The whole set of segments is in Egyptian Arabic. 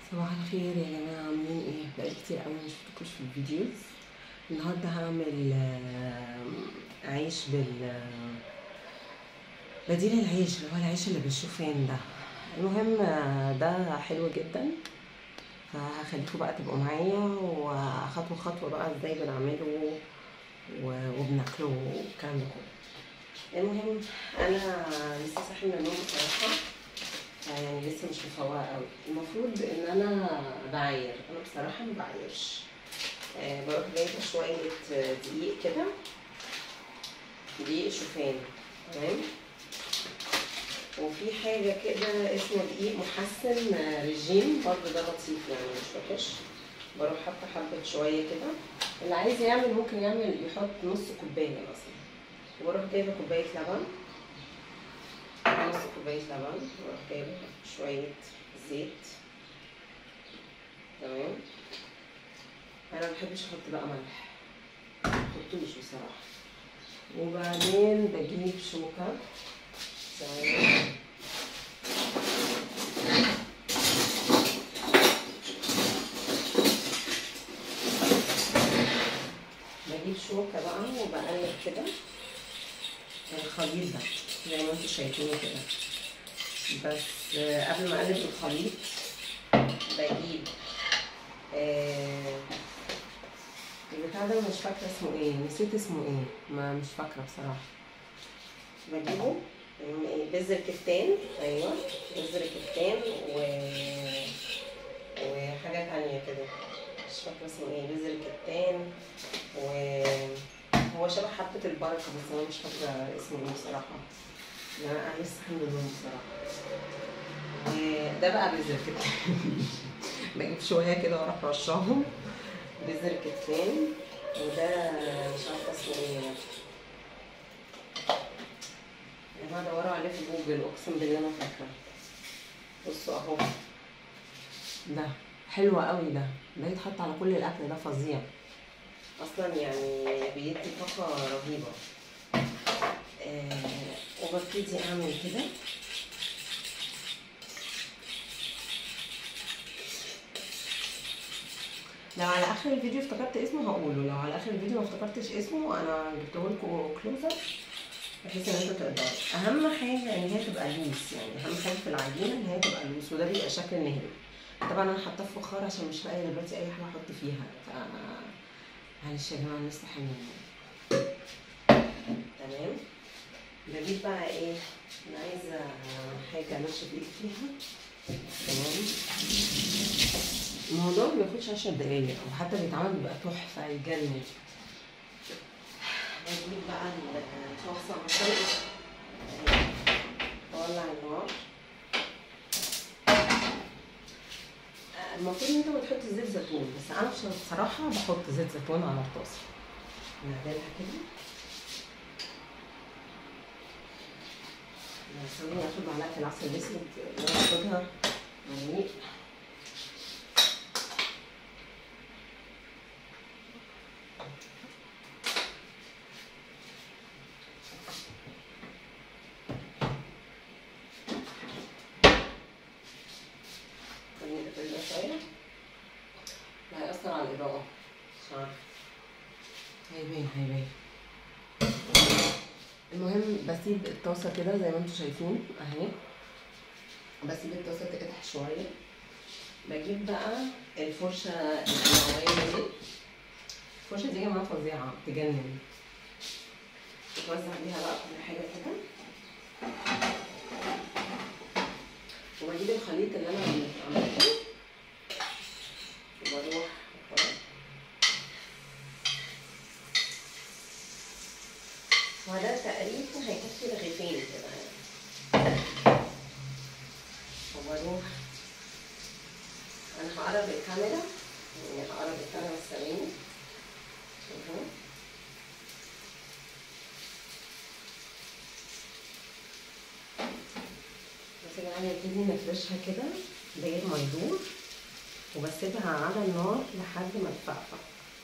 صباح الخير يا جماعة عاملين ايه؟ بقالي كتير قوي ما شفتكوش في الفيديوز النهاردة هعمل آه، عيش بال آه، بديل العيش اللي هو العيش اللي بالشوفان ده المهم آه، ده حلو جدا فهخليكم بقى تبقوا معايا وخطوة خطوة بقى ازاي بنعمله و- وبناكله والكلام ده كله المهم انا لسه صاحية من النوم بصراحة يعني لسه مش مفوقة قوي المفروض ان انا بعاير انا بصراحة ما بعايرش آه بروح جايبة شوية آه، دقيق كده دقيق شوفان تمام وفي حاجة كده اسمه دقيق محسن آه، رجيم برضه ده لطيف يعني مش وحش بروح حاطة حبة شوية كده اللي عايز يعمل ممكن يعمل يحط نص كوباية مثلا وبروح جايبة كوباية لبن نص كوباية لبن واروح جايبة شوية زيت تمام أنا مبحبش أحط بقى ملح مبحطوش بصراحة وبعدين بجيب شوكة تمام بجيب شوكة بقى وبقلب كده الخليط ده زي ما انتوا شايفينه كده بس آه، قبل ما اقلب الخليط بجيب آه، البتاع ده مش فاكره اسمه ايه نسيت اسمه ايه ما مش فاكره بصراحه بجيبه يعني ايه بذر كتان ايوه بذر كتان و وحاجه تانية كده مش فاكره اسمه ايه بذر كتان و هو شبه حبة البركة بس أنا مش فاكرة اسمه ايه بصراحة لا أنا لسه حامل النوم بصراحة وده بقى بذر كتان بجيب شوية كده وأروح رشاهم بذر كتان وده مش عارفة اسمه ايه يا جماعة دوروا عليه في جوجل أقسم بالله ما فاكرة بصوا أهو ده حلو قوي ده ده يتحط على كل الأكل ده فظيع اصلا يعني بيدي طاقه رهيبه آه وببتدي اعمل كده لو على اخر الفيديو افتكرت اسمه هقوله لو على اخر الفيديو ما افتكرتش اسمه انا جبته لكم كلوزر بحيث ان انتوا تقدروا اهم حاجه ان هي تبقى لوس يعني اهم حاجه في العجينه ان هي تبقى لوس وده بيبقى شكل نهائي طبعا انا حاطاه في فخار عشان مش لاقيه دلوقتي اي حاجه احط فيها ف معلش يا جماعه لسه حامل تمام بجيب بقى ايه انا عايزه حاجه انشف ايدي فيها تمام الموضوع ما بياخدش عشر دقايق وحتى بيتعمل بيبقى تحفه يجنن بجيب بقى الطاسه مثلا اولع النار المفروض ان انت ما تحط زيت زيتون بس انا بص- بصراحه بحط زيت زيتون على الطاسه نعملها كده خليني اخد معلقه العسل الاسود واخدها مليء خليني اقفل ده شويه ده هيأثر على الإضاءة مش عارفة هيبان هيبان المهم بسيب الطاسة كده زي ما انتوا شايفين اهي بسيب الطاسة تقدح شوية بجيب بقى الفرشة النوعية دي الفرشة دي يا جماعة فظيعة تجنن بوزع بيها بقى كل حاجة كده وبجيب الخليط اللي انا عملته وبروح وده تقريبا هيكفي رغيفين كده يعني وبروح انا هقرب الكاميرا يعني هقرب الكاميرا الثواني شوفوا بس يا جماعه نبتدي نفرشها كده داير ما يدور وبسيبها على النار لحد ما تفقفق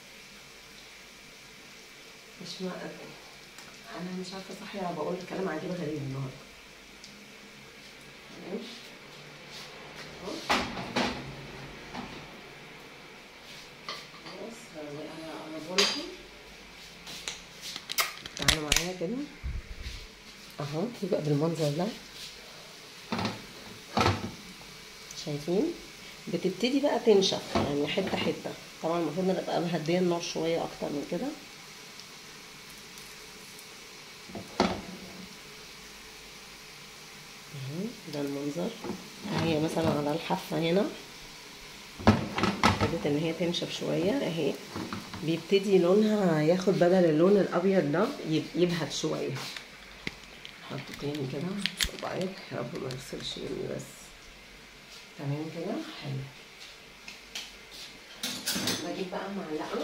مش ما انا مش عارفه صح ولا بقول كلام عجيب غريب النهارده تمام اهو اهو يبقى بالمنظر ده شايفين بتبتدي بقى تنشف يعني حته حته طبعا المفروض نبقى مهديه النار شويه اكتر من كده اهو ده المنظر هي مثلا على الحافه هنا ابتدت ان هي تنشف شويه اهي بيبتدي لونها ياخد بدل اللون الابيض ده يبهت شويه حط تاني كده صباعك يا رب ما يغسلش مني بس تمام كده حلو بجيب بقى معلقه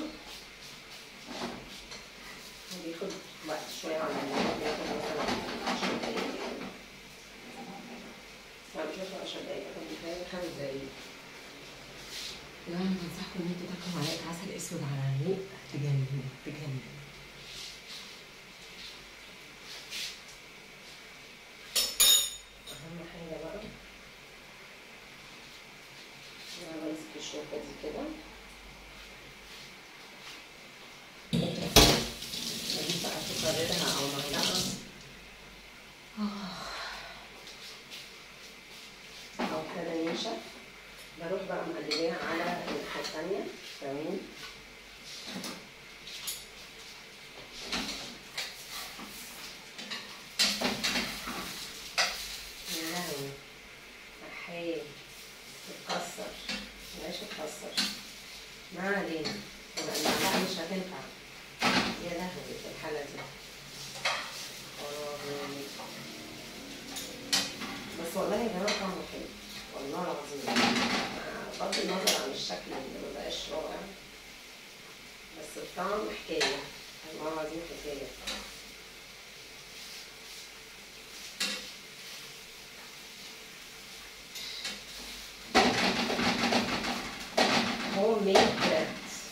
بياخد وقت شويه على المعلقه بياخد مثلا 10 دقايق لا مش هياخد 10 دقايق ياخد بيتهيألي خمس دقايق لا انا بنصحكم ان انتوا تاكلوا معلقه عسل اسود على الريق تجنن تجنن اهم حاجه بقى انا بمسك الشوكه دي كده بجيب بقى تكررها او معلقه او كده ينشف بروح بقى مقلباها على الناحيه التانيه تمام يا لهوي أحيه تتكسر مش تتكسر ما علينا يبقى المعلقة مش هتنفع يا لهوي في الحالة دي خرابي. بس والله يا جماعة طعمه حلو والله العظيم بغض النظر عن الشكل اللي مبقاش رائع بس الطعم حكاية والله العظيم حكاية هو ميد بريد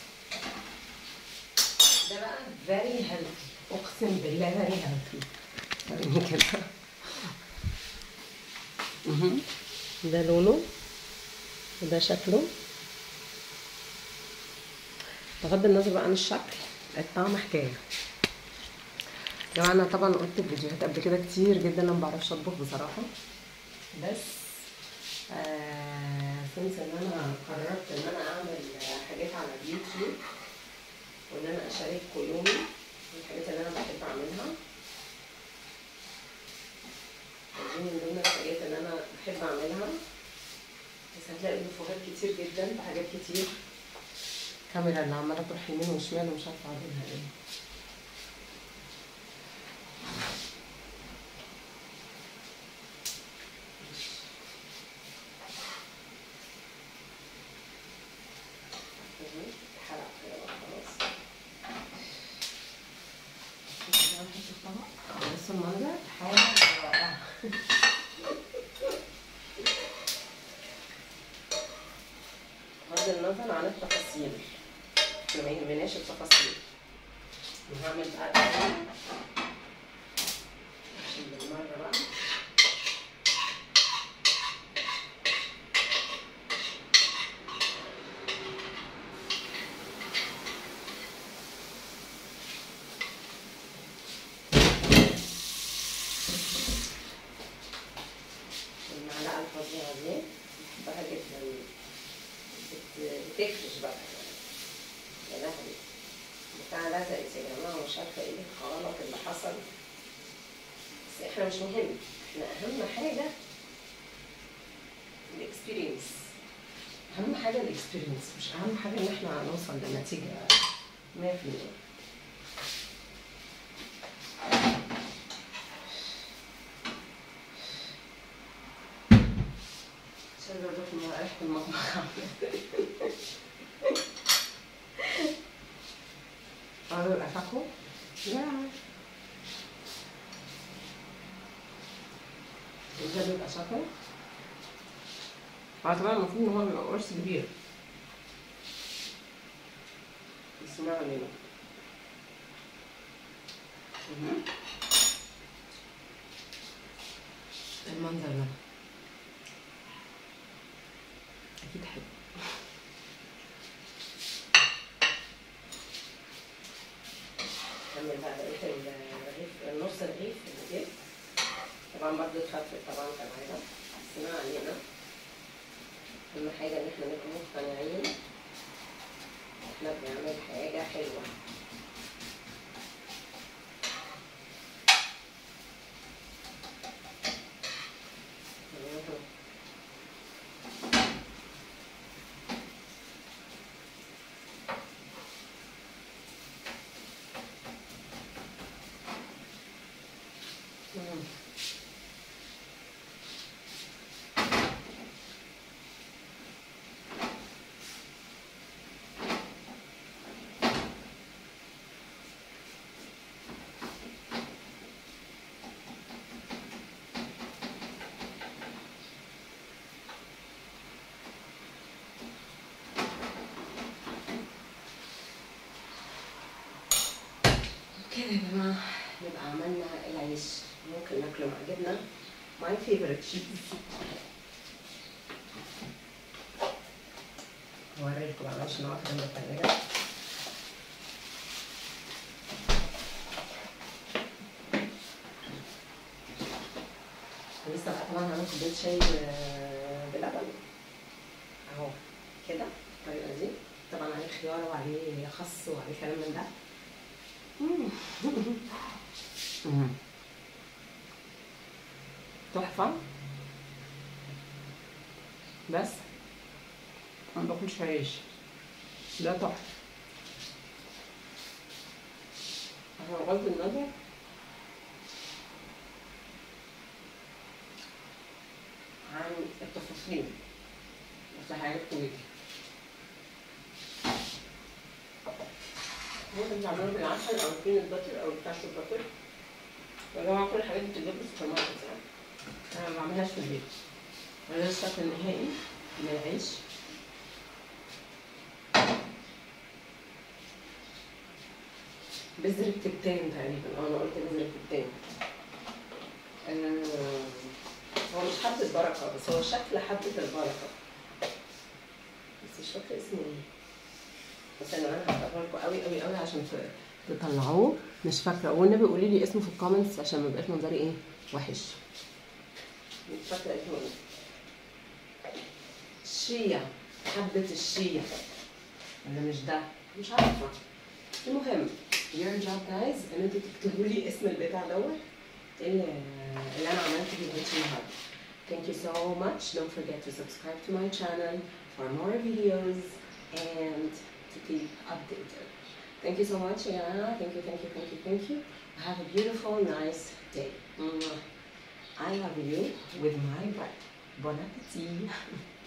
ده بقى very healthy اقسم بالله very healthy وريني كده مهم. ده لونه وده شكله بغض النظر بقى عن الشكل الطعم حكايه يا جماعه انا طبعا قلت في فيديوهات قبل كده كتير جدا انا ما بعرفش اطبخ بصراحه بس آه سنس ان انا قررت ان انا اعمل حاجات على اليوتيوب وان انا اشارككم يومي الحاجات اللي انا بحب اعملها دي من ضمن الحاجات اللي انا بحب اعملها بس هتلاقي فيديوهات كتير جدا بحاجات كتير الكاميرا اللي عماله تروح يمين وشمال ومش عارفه اعملها ايه اتحرق كده بقى خلاص نحط الطبق بص المنظر حاجه رائعه بغض النظر عن التفاصيل احنا ما يهمناش التفاصيل وهعمل بقى الأول عشان بالمرة بقى المعلقة الفظيعة دي بحبها جدا بت- بتفرش بقى يا لهوي بتاع لزقت يا جماعة مش عارفة ايه الغلط اللي حصل بس احنا مش مهم احنا أهم حاجة الاكسبيرينس أهم حاجة الاكسبيرينس مش أهم حاجة إن احنا نوصل لنتيجة 100% عشان نروح مع ريحة المطبخ هذا الأفاكو؟ لا ده بيبقى شكل هو طبعا المفروض إن هو بيبقى قرص كبير بس ما علينا مهم. المنظر ده أكيد حلو كمل بقى بقية الرغيف نص رغيف اللي جبت طبعا برضه تفرفر طبعا كالعادة بس ما علينا أهم حاجة إن احنا نبقى مقتنعين احنا بنعمل حاجة حلوة مهم. مهم. كده يا جماعة نبقى عملنا العيش ممكن ناكله مع جبنة my favorite cheese هوريلكم بقى عشان اقعد جنب التلاجة لسه بقى طبعا هعمل كوباية شاي آه، بلبن اهو كده الطريقة دي طبعا عليه خيار وعليه خس وعليه كلام من ده مم. تحفة بس ما باكلش عيش ده تحفة أنا بغض النظر عن التفاصيل بس هعرفكم بيه ممكن تعملوا بالعسل او البينت باتر او الكاشو باتر يا جماعه كل الحاجات دي بتتجاب في السوبر ماركت يعني انا ما بعملهاش في البيت وده الشكل النهائي من العيش بذر الكتان تقريبا اه انا قلت بذر الكتان آه، هو مش حبة بركة بس هو شكل حبة البركة بس مش فاكرة اسمه ايه بس انا انا هقرا لكم قوي قوي قوي عشان ت- تطلعوه مش فاكره والنبي قولي لي اسمه في الكومنتس عشان ما يبقاش منظري ايه وحش مش فاكره اسمه ايه شيا حبة الشيا ولا مش ده مش عارفة المهم your job guys ان انتوا تكتبوا لي اسم البتاع دوت اللي اللي انا عملته في الفيديو النهارده Thank you so much. Don't forget to subscribe to my channel for more videos and to keep updated. Thank you so much, Yana. Thank you, thank you, thank you, thank you. Have a beautiful, nice day. Mwah. I love you with my breath. Bon appetit.